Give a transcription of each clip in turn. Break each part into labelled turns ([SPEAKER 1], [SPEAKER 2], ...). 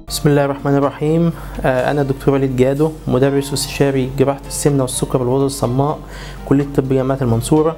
[SPEAKER 1] بسم الله الرحمن الرحيم آه، أنا دكتور وليد جادو مدرس واستشاري جراحة السمنة والسكر والغدد الصماء كلية طب جامعة المنصورة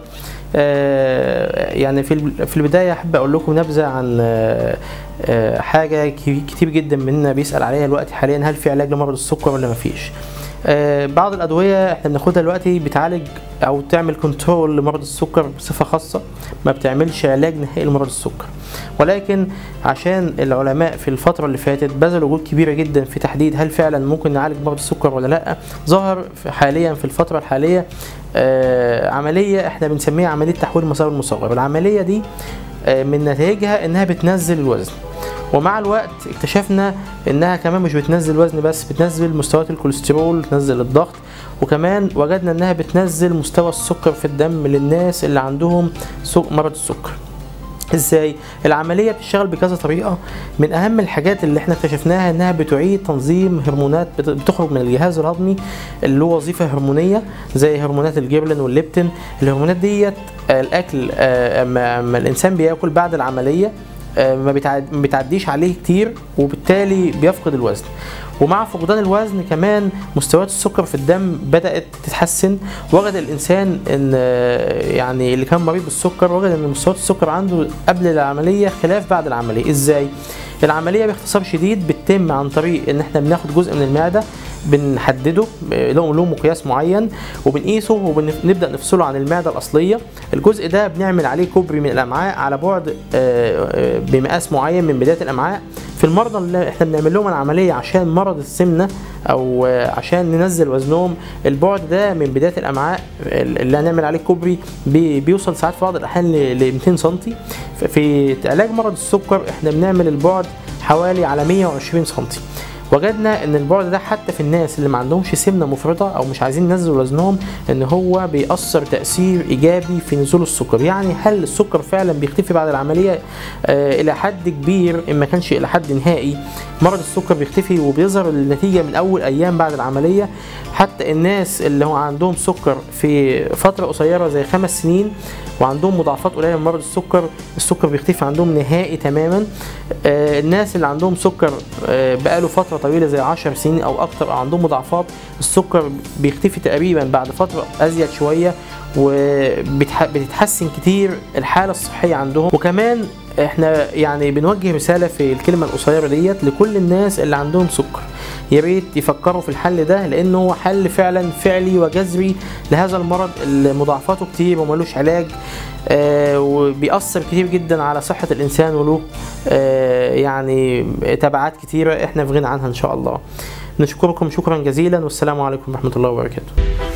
[SPEAKER 1] آه، يعني في الب- في البداية أحب أقول لكم نبذة عن آه، آه، حاجة كي- كتير جدا مننا بيسأل عليها دلوقتي حاليا هل في علاج لمرض السكر ولا مفيش آه، بعض الأدوية احنا بناخدها دلوقتي بتعالج أو تعمل كنترول لمرض السكر بصفة خاصة ما بتعملش علاج نهائي لمرض السكر ولكن عشان العلماء في الفترة اللي فاتت بذلوا جهود كبيرة جدا في تحديد هل فعلا ممكن نعالج مرض السكر ولا لا ظهر في- حاليا في الفترة الحالية آه، عملية احنا بنسميها عملية تحويل مسار المصغر العملية دي آه، من نتائجها انها بتنزل الوزن ومع الوقت اكتشفنا انها كمان مش بتنزل وزن بس بتنزل مستويات الكوليسترول بتنزل الضغط وكمان وجدنا انها بتنزل مستوى السكر في الدم للناس اللي عندهم سك- مرض السكر ازاي العمليه بتشتغل بكذا طريقه من اهم الحاجات اللي احنا اكتشفناها انها بتعيد تنظيم هرمونات بت- بتخرج من الجهاز الهضمي اللي له وظيفه هرمونيه زي هرمونات الجبلين والليبتين الهرمونات ديت آه، الاكل آه، اما أما الانسان بياكل بعد العمليه آه، ما بتعد- ما بتعديش عليه كتير وبالتالي بيفقد الوزن ومع فقدان الوزن كمان مستويات السكر في الدم بدأت تتحسن وجد الإنسان إن آه، يعني اللي كان مريض بالسكر وجد إن مستويات السكر عنده قبل العملية خلاف بعد العملية إزاي؟ العملية باختصار شديد بتتم عن طريق إن إحنا بناخد جزء من المعدة بنحدده آه، له له مقياس معين وبنقيسه وبنبدا نفصله عن المعده الاصليه الجزء ده بنعمل عليه كوبري من الامعاء على بعد آه، آه، بمقاس معين من بدايه الامعاء في المرضى اللي احنا بنعمل لهم العمليه عشان مرض السمنه او آه، عشان ننزل وزنهم البعد ده من بدايه الامعاء اللي هنعمل عليه كوبري بي- بيوصل ساعات في بعض الاحيان ل 200 سم في علاج مرض السكر احنا بنعمل البعد حوالي على 120 سم وجدنا ان البعد ده حتى في الناس اللي ما عندهمش سمنه مفرطه او مش عايزين ينزلوا وزنهم ان هو بيأثر تأثير ايجابي في نزول السكر يعني هل السكر فعلا بيختفي بعد العمليه آه الى حد كبير ان ما كانش الى حد نهائي مرض السكر بيختفي وبيظهر النتيجه من اول ايام بعد العمليه حتى الناس اللي هو عندهم سكر في فتره قصيره زي خمس سنين وعندهم مضاعفات قليله من مرض السكر السكر بيختفي عندهم نهائي تماما آه، الناس اللي عندهم سكر آه، بقاله فتره طويله زي 10 سنين او اكتر او عندهم مضاعفات السكر بيختفي تقريبا بعد فتره ازيد شويه وبتتحسن كتير الحاله الصحيه عندهم وكمان احنا يعني بنوجه رساله في الكلمه القصيره ديت لكل الناس اللي عندهم سكر يا ريت يفكروا في الحل ده لانه هو حل فعلا فعلي وجذري لهذا المرض اللي مضاعفاته كتير وملوش علاج آه وبيأثر كتير جدا على صحة الإنسان وله آه يعني تبعات كتيرة احنا في غنى عنها إن شاء الله نشكركم شكرا جزيلا والسلام عليكم ورحمة الله وبركاته